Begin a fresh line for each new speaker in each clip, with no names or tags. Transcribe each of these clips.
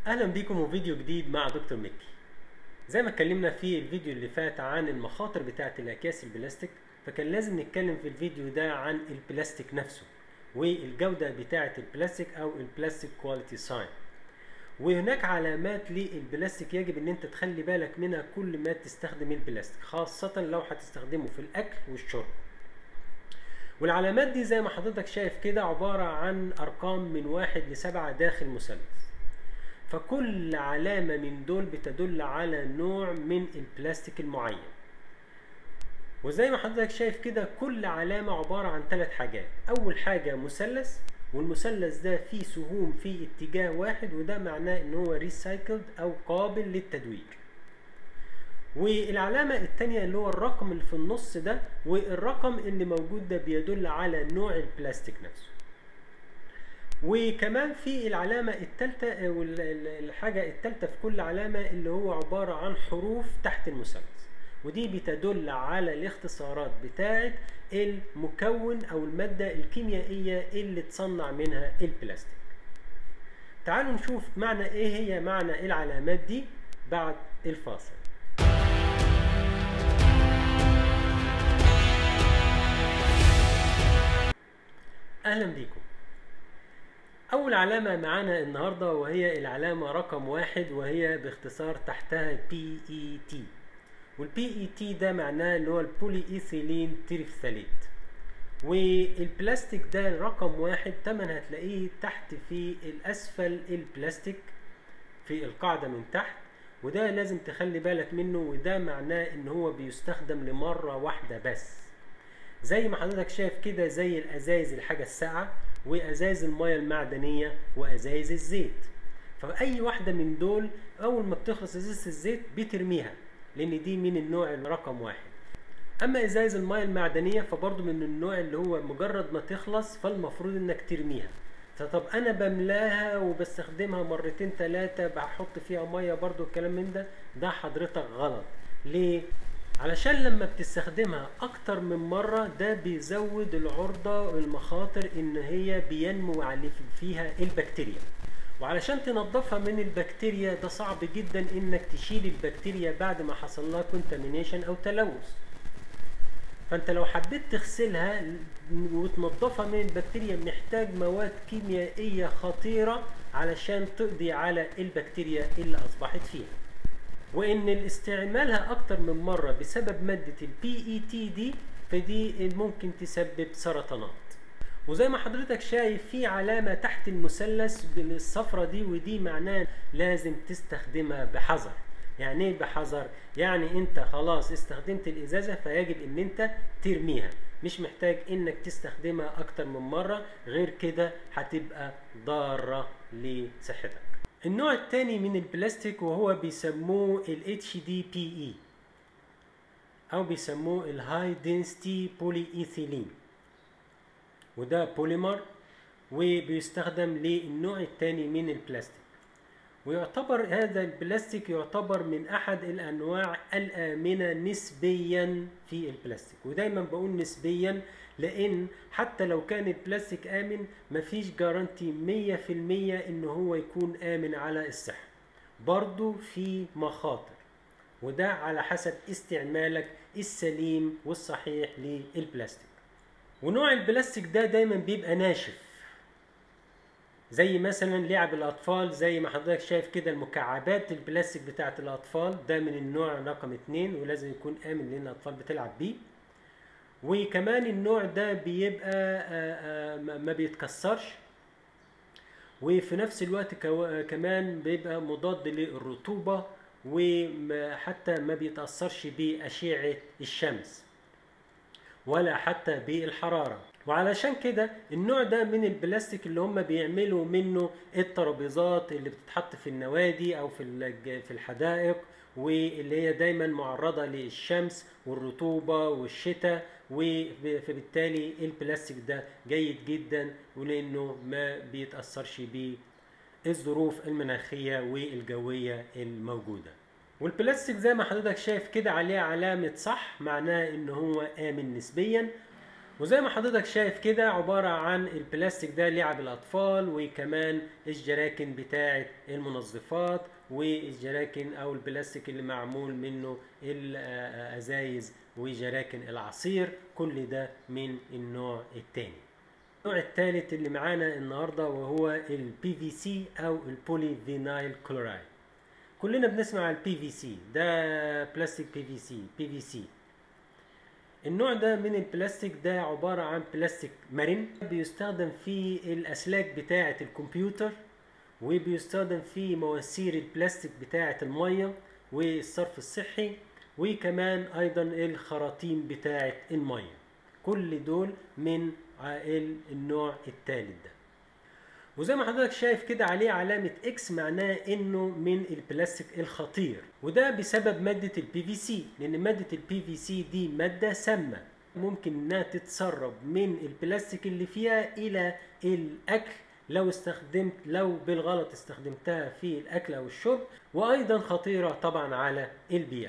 اهلا بيكم وفيديو جديد مع دكتور مكي زي ما اتكلمنا في الفيديو اللي فات عن المخاطر بتاعه الاكياس البلاستيك فكان لازم نتكلم في الفيديو ده عن البلاستيك نفسه والجودة بتاعه البلاستيك او البلاستيك كواليتي ساين وهناك علامات للبلاستيك يجب ان انت تخلي بالك منها كل ما تستخدم البلاستيك خاصة لو هتستخدمه في الاكل والشرب والعلامات دي زي ما حضرتك شايف كده عبارة عن ارقام من واحد لسبعة داخل مثلث فكل علامة من دول بتدل على نوع من البلاستيك المعين وزي ما حضرتك شايف كده كل علامة عبارة عن ثلاث حاجات أول حاجة مثلث والمثلث ده فيه سهوم في اتجاه واحد وده معناه ان هو ريسايكلد او قابل للتدوير والعلامة التانية اللي هو الرقم اللي في النص ده والرقم اللي موجود ده بيدل على نوع البلاستيك نفسه وكمان في العلامة التالتة أو الحاجة التالتة في كل علامة اللي هو عبارة عن حروف تحت المثلث ودي بتدل على الاختصارات بتاعة المكون أو المادة الكيميائية اللي تصنع منها البلاستيك تعالوا نشوف معنى ايه هي معنى العلامات دي بعد الفاصل اهلا بيكم أول علامة معانا النهاردة وهي العلامة رقم واحد وهي باختصار تحتها PET والبي اي تي ده معناه اللي هو البولي ايثيلين تريفثاليت والبلاستيك ده رقم واحد تمن هتلاقيه تحت في الأسفل البلاستيك في القاعدة من تحت وده لازم تخلي بالك منه وده معناه ان هو بيستخدم لمرة واحدة بس زي ما حضرتك شايف كده زي الازايز الحاجة الساقعة وازايز المياه المعدنيه وازايز الزيت فاي واحده من دول اول ما بتخلص ازازه الزيت بترميها لان دي من النوع الرقم واحد اما ازايز المياه المعدنيه فبرضه من النوع اللي هو مجرد ما تخلص فالمفروض انك ترميها فطب انا بملاها وبستخدمها مرتين ثلاثه بحط فيها ميه برضه الكلام من ده ده حضرتك غلط ليه علشان لما بتستخدمها اكتر من مرة ده بيزود العرضة والمخاطر ان هي بينمو على فيها البكتيريا وعلشان تنظفها من البكتيريا ده صعب جدا انك تشيل البكتيريا بعد ما حصل لها كونتامينيشن او تلوث فانت لو حبيت تغسلها وتنظفها من البكتيريا محتاج مواد كيميائية خطيرة علشان تقضي على البكتيريا اللي اصبحت فيها وان الاستعمالها اكتر من مره بسبب ماده البي اي تي دي فدي ممكن تسبب سرطانات وزي ما حضرتك شايف في علامه تحت المثلث بالصفرة دي ودي معناه لازم تستخدمها بحذر يعني ايه بحذر يعني انت خلاص استخدمت الازازه فيجب ان انت ترميها مش محتاج انك تستخدمها اكتر من مره غير كده هتبقى ضاره لصحتك النوع الثاني من البلاستيك وهو بيسموه ال HDPE أو بيسموه الهاي دينستي بولي إيثيلين وده بوليمر وبيستخدم للنوع الثاني من البلاستيك ويعتبر هذا البلاستيك يعتبر من أحد الأنواع الآمنة نسبيا في البلاستيك ودايما بقول نسبيا لان حتى لو كان البلاستيك امن مفيش جارانتي مية في المية ان هو يكون امن على الصحة برضو في مخاطر وده على حسب استعمالك السليم والصحيح للبلاستيك ونوع البلاستيك ده دايما بيبقى ناشف زي مثلا لعب الاطفال زي ما حضرتك شايف كده المكعبات البلاستيك بتاعت الاطفال ده من النوع رقم اتنين ولازم يكون امن لان الاطفال بتلعب بيه وكمان النوع ده بيبقى ما بيتكسرش وفي نفس الوقت كمان بيبقى مضاد للرطوبة وحتى ما بيتأثرش بأشعة الشمس ولا حتى بالحرارة وعلشان كده النوع ده من البلاستيك اللي هم بيعملوا منه الترابيزات اللي بتتحط في النوادي او في في الحدائق واللي هي دايما معرضة للشمس والرطوبة والشتاء فبالتالي البلاستيك ده جيد جدا ولانه ما بيتأثرش بالظروف المناخية والجوية الموجودة والبلاستيك زي ما حضرتك شايف كده عليه علامة صح معناه ان هو آمن نسبيا وزي ما حضرتك شايف كده عبارة عن البلاستيك ده لعب الأطفال وكمان الجراكن بتاعة المنظفات والجراكن أو البلاستيك اللي معمول منه الأزايز وجراكن العصير كل ده من النوع التاني النوع الثالث اللي معانا النهاردة وهو البي في سي أو البولي فينايل كلورايد كلنا بنسمع البي في سي ده بلاستيك بي في سي بي في سي النوع ده من البلاستيك ده عبارة عن بلاستيك مرن بيستخدم في الأسلاك بتاعة الكمبيوتر وبيستخدم في مواسير البلاستيك بتاعة المية والصرف الصحي وكمان أيضا الخراطيم بتاعة المية كل دول من عائل النوع الثالث ده وزي ما حضرتك شايف كده عليه علامة اكس معناه انه من البلاستيك الخطير وده بسبب مادة البي في سي لان مادة البي في سي دي مادة سامة ممكن انها تتسرب من البلاستيك اللي فيها الى الاكل لو استخدمت لو بالغلط استخدمتها في الاكل او الشرب وايضا خطيرة طبعا على البيئة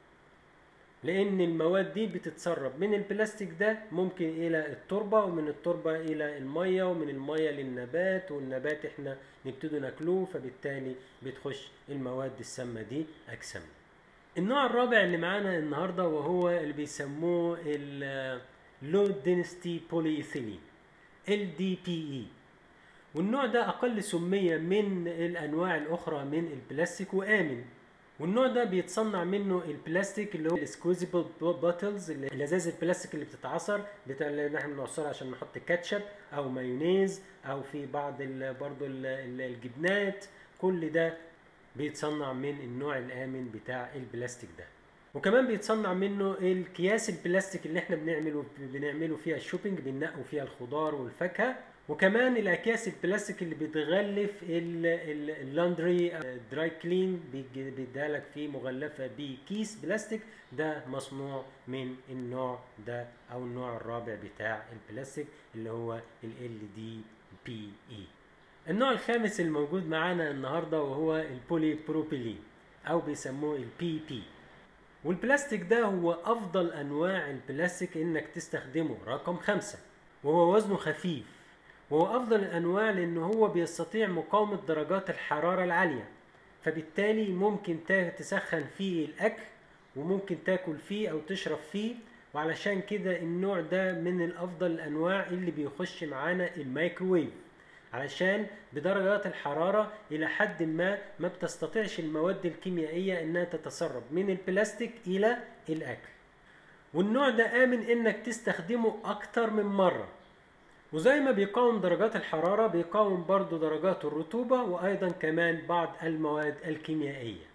لان المواد دي بتتسرب من البلاستيك ده ممكن الى التربه ومن التربه الى الميه ومن الميه للنبات والنبات احنا نبتدي ناكلوه فبالتالي بتخش المواد السامه دي اجسامنا النوع الرابع اللي معانا النهارده وهو اللي بيسموه اللو دينستي بولي ايثيلين ال دي بي اي والنوع ده اقل سميه من الانواع الاخرى من البلاستيك وامن والنوع ده بيتصنع منه البلاستيك اللي هو السكويزبل بوتلز الازاز البلاستيك اللي بتتعصر بتاع اللي احنا بنعصرها عشان نحط كاتشب او مايونيز او في بعض ال برضو ال الجبنات كل ده بيتصنع من النوع الامن بتاع البلاستيك ده وكمان بيتصنع منه الكياس البلاستيك اللي احنا بنعمله بنعمله فيها الشوبينج بننقوا فيها الخضار والفاكهه وكمان الاكياس البلاستيك اللي بتغلف اللاندري دراي كلين بيديها لك فيه مغلفه بكيس بلاستيك ده مصنوع من النوع ده او النوع الرابع بتاع البلاستيك اللي هو ال دي بي اي النوع الخامس الموجود معانا النهارده وهو البولي بروبيلين او بيسموه البي بي والبلاستيك ده هو افضل انواع البلاستيك انك تستخدمه رقم خمسة وهو وزنه خفيف وهو افضل الانواع لان هو بيستطيع مقاومه درجات الحراره العاليه فبالتالي ممكن تسخن فيه الاكل وممكن تاكل فيه او تشرب فيه وعلشان كده النوع ده من الافضل الانواع اللي بيخش معانا الميكروويف علشان بدرجات الحرارة إلى حد ما ما بتستطيعش المواد الكيميائية إنها تتسرب من البلاستيك إلى الأكل والنوع ده آمن إنك تستخدمه أكتر من مرة وزي ما بيقاوم درجات الحرارة بيقاوم برضو درجات الرطوبة وأيضا كمان بعض المواد الكيميائية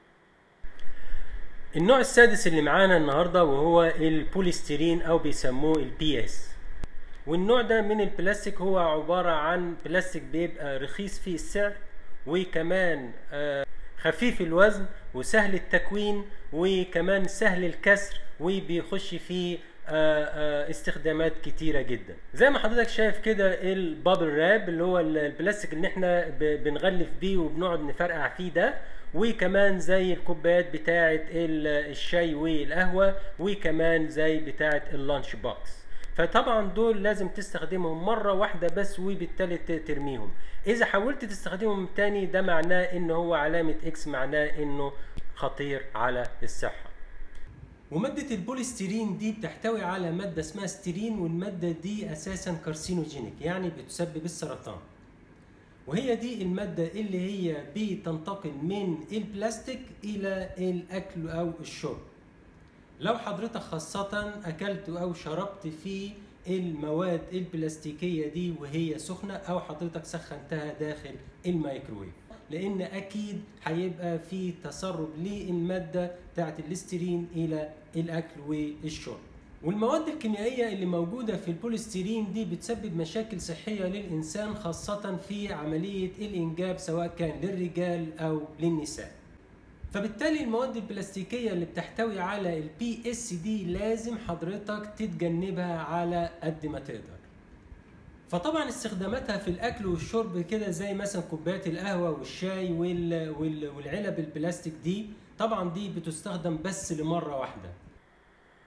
النوع السادس اللي معانا النهاردة وهو البوليستيرين أو بيسموه البي اس والنوع ده من البلاستيك هو عبارة عن بلاستيك بيبقى رخيص في السعر وكمان خفيف الوزن وسهل التكوين وكمان سهل الكسر وبيخش فيه استخدامات كتيرة جدا زي ما حضرتك شايف كده البابل راب اللي هو البلاستيك اللي احنا بنغلف بيه وبنقعد نفرقع فيه ده وكمان زي الكوبايات بتاعة الشاي والقهوة وكمان زي بتاعة اللانش بوكس فطبعا دول لازم تستخدمهم مرة واحدة بس وبالتالي ترميهم اذا حاولت تستخدمهم تاني ده معناه ان هو علامة اكس معناه انه خطير على الصحة ومادة البوليستيرين دي بتحتوي على مادة اسمها ستيرين والمادة دي اساسا كارسينوجينيك يعني بتسبب السرطان وهي دي المادة اللي هي بتنتقل من البلاستيك الى الاكل او الشرب لو حضرتك خاصة أكلت أو شربت في المواد البلاستيكية دي وهي سخنة أو حضرتك سخنتها داخل الميكروويف لأن أكيد هيبقى في تسرب للمادة بتاعت الاسترين إلى الأكل والشرب والمواد الكيميائية اللي موجودة في البوليستيرين دي بتسبب مشاكل صحية للإنسان خاصة في عملية الإنجاب سواء كان للرجال أو للنساء فبالتالي المواد البلاستيكية اللي بتحتوي على البي اس دي لازم حضرتك تتجنبها على قد ما تقدر فطبعا استخداماتها في الاكل والشرب كده زي مثلا كوبايات القهوه والشاي وال... وال... والعلب البلاستيك دي طبعا دي بتستخدم بس لمره واحده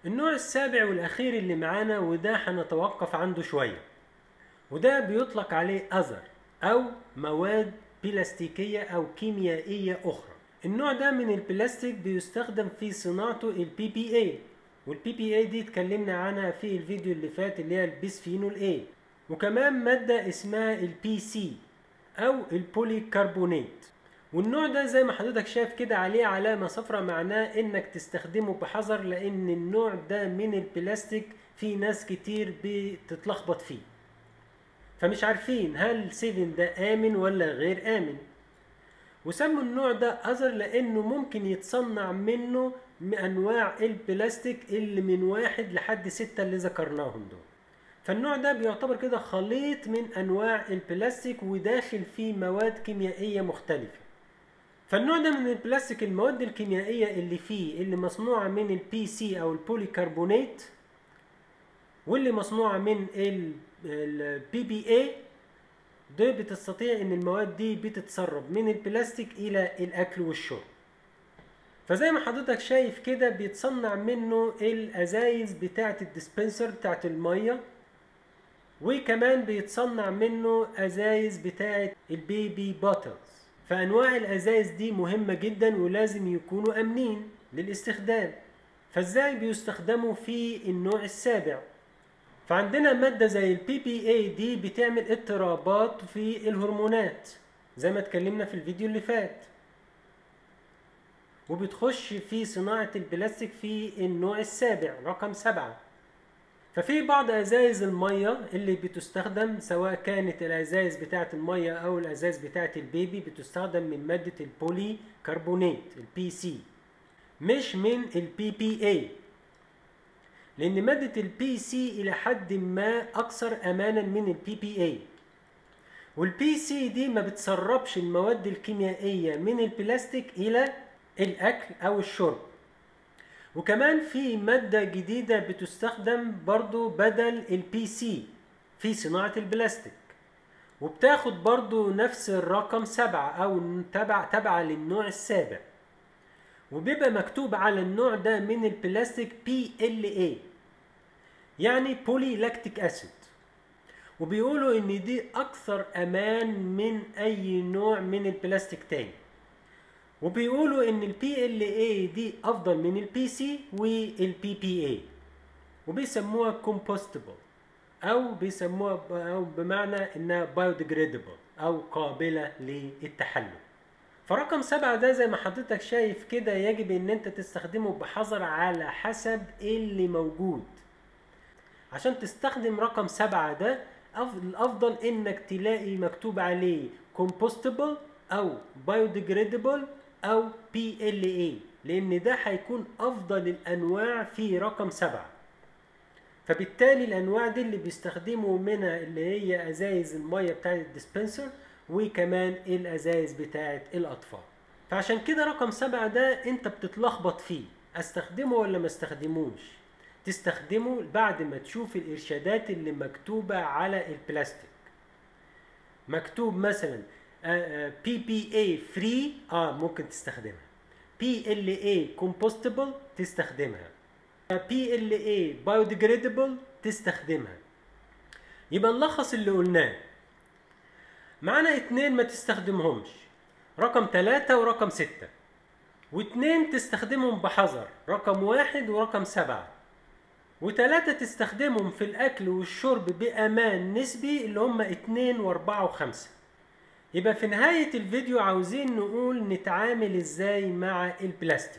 النوع السابع والاخير اللي معانا وده هنتوقف عنده شويه وده بيطلق عليه أذر أو مواد بلاستيكية أو كيميائية أخرى النوع ده من البلاستيك بيستخدم في صناعته البي بي اي والبي بي اي دي اتكلمنا عنها في الفيديو اللي فات اللي هي البيسفينول اي وكمان مادة اسمها البي سي أو البولي كربونات والنوع ده زي ما حضرتك شايف كده عليه علامة صفراء معناه انك تستخدمه بحذر لان النوع ده من البلاستيك في ناس كتير بتتلخبط فيه فمش عارفين هل 7 ده آمن ولا غير آمن وسموا النوع ده أذر لأنه ممكن يتصنع منه من أنواع البلاستيك اللي من واحد لحد ستة اللي ذكرناهم دول فالنوع ده بيعتبر كده خليط من أنواع البلاستيك وداخل فيه مواد كيميائية مختلفة فالنوع ده من البلاستيك المواد الكيميائية اللي فيه اللي مصنوعة من البي سي أو البوليكربونات واللي مصنوعة من البي بي اي ده بتستطيع ان المواد دي بتتسرب من البلاستيك الى الاكل والشرب فزي ما حضرتك شايف كده بيتصنع منه الازايز بتاعه الديسبنسر بتاعه الميه وكمان بيتصنع منه ازايز بتاعه البيبي بوتلز فانواع الازايز دي مهمه جدا ولازم يكونوا امنين للاستخدام فازاي بيستخدموا في النوع السابع فعندنا مادة زي البي بي اي دي بتعمل اضطرابات في الهرمونات زي ما اتكلمنا في الفيديو اللي فات وبتخش في صناعة البلاستيك في النوع السابع رقم سبعة ففي بعض ازايز المية اللي بتستخدم سواء كانت الازايز بتاعة المية او الازايز بتاعة البيبي بتستخدم من مادة البولي كربونات البي سي مش من البي بي اي لان مادة البي سي الى حد ما اكثر امانا من البي بي اي والبي سي دي ما بتسربش المواد الكيميائية من البلاستيك الى الاكل او الشرب وكمان في مادة جديدة بتستخدم برضو بدل البي سي في صناعة البلاستيك وبتاخد برضو نفس الرقم سبعة او تبع تبع للنوع السابع وبيبقى مكتوب على النوع ده من البلاستيك بي ال اي يعني بولي لاكتيك اسيد وبيقولوا ان دي اكثر امان من اي نوع من البلاستيك تاني وبيقولوا ان البي ال اي دي افضل من البي سي والبي بي اي وبيسموها كومبوستبل او بيسموها او بمعنى انها بايوديجريدبل او قابله للتحلل فرقم سبعة ده زي ما حضرتك شايف كده يجب ان انت تستخدمه بحذر على حسب اللي موجود عشان تستخدم رقم سبعة ده الافضل انك تلاقي مكتوب عليه compostable او biodegradable او PLA لان ده هيكون افضل الانواع في رقم سبعة فبالتالي الانواع دي اللي بيستخدموا منها اللي هي ازايز المية بتاعت الديسبنسر وكمان الازايز بتاعت الاطفال فعشان كده رقم سبعة ده انت بتتلخبط فيه استخدمه ولا ما استخدموش تستخدمه بعد ما تشوف الارشادات اللي مكتوبة على البلاستيك مكتوب مثلا بي بي اي فري اه ممكن تستخدمها بي ال اي كومبوستبل تستخدمها بي ال اي بايوديجريدبل تستخدمها يبقى نلخص اللي قلناه معانا اتنين ما تستخدمهمش رقم تلاتة ورقم ستة واتنين تستخدمهم بحذر رقم واحد ورقم سبعة وتلاتة تستخدمهم في الأكل والشرب بأمان نسبي اللي هم اتنين وأربعة وخمسة يبقى في نهاية الفيديو عاوزين نقول نتعامل ازاي مع البلاستيك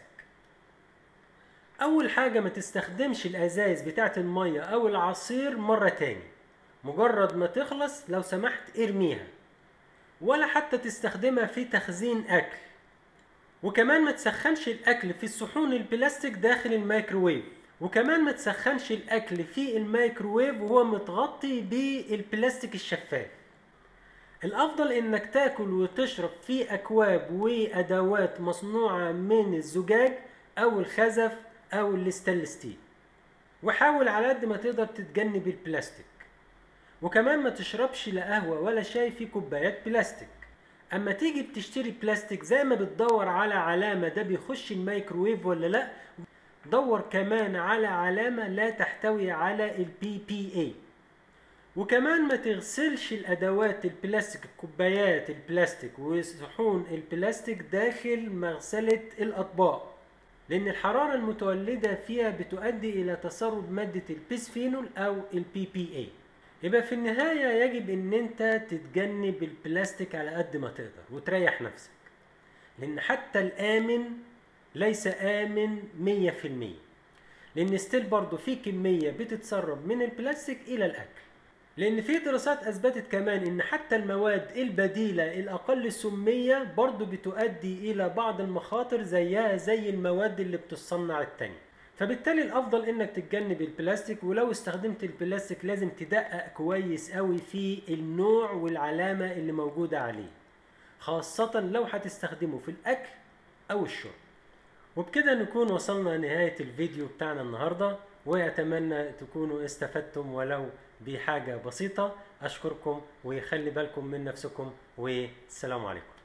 أول حاجة ما تستخدمش الأزايز بتاعة المية أو العصير مرة تاني مجرد ما تخلص لو سمحت ارميها ولا حتى تستخدمها في تخزين أكل وكمان ما تسخنش الأكل في الصحون البلاستيك داخل الميكروويف وكمان ما تسخنش الأكل في الميكروويف وهو متغطي بالبلاستيك الشفاف الأفضل إنك تاكل وتشرب في أكواب وأدوات مصنوعة من الزجاج أو الخزف أو الستانلس ستيل وحاول على قد ما تقدر تتجنب البلاستيك وكمان ما تشربش لا قهوة ولا شاي في كوبايات بلاستيك اما تيجي بتشتري بلاستيك زي ما بتدور على علامة ده بيخش الميكروويف ولا لا دور كمان على علامة لا تحتوي على البي بي اي وكمان ما تغسلش الادوات البلاستيك الكوبايات البلاستيك وصحون البلاستيك داخل مغسلة الاطباق لان الحرارة المتولدة فيها بتؤدي الى تسرب مادة البيسفينول او البي بي اي يبقى في النهاية يجب ان انت تتجنب البلاستيك على قد ما تقدر وتريح نفسك لان حتى الامن ليس امن مية في المية لان ستيل برضو في كمية بتتسرب من البلاستيك الى الاكل لان في دراسات اثبتت كمان ان حتى المواد البديله الاقل سميه برضو بتؤدي الى بعض المخاطر زيها زي المواد اللي بتصنع التانية فبالتالي الافضل انك تتجنب البلاستيك ولو استخدمت البلاستيك لازم تدقق كويس قوي في النوع والعلامه اللي موجوده عليه خاصه لو هتستخدمه في الاكل او الشرب وبكده نكون وصلنا نهاية الفيديو بتاعنا النهاردة وأتمنى تكونوا استفدتم ولو بحاجة بسيطة أشكركم ويخلي بالكم من نفسكم والسلام عليكم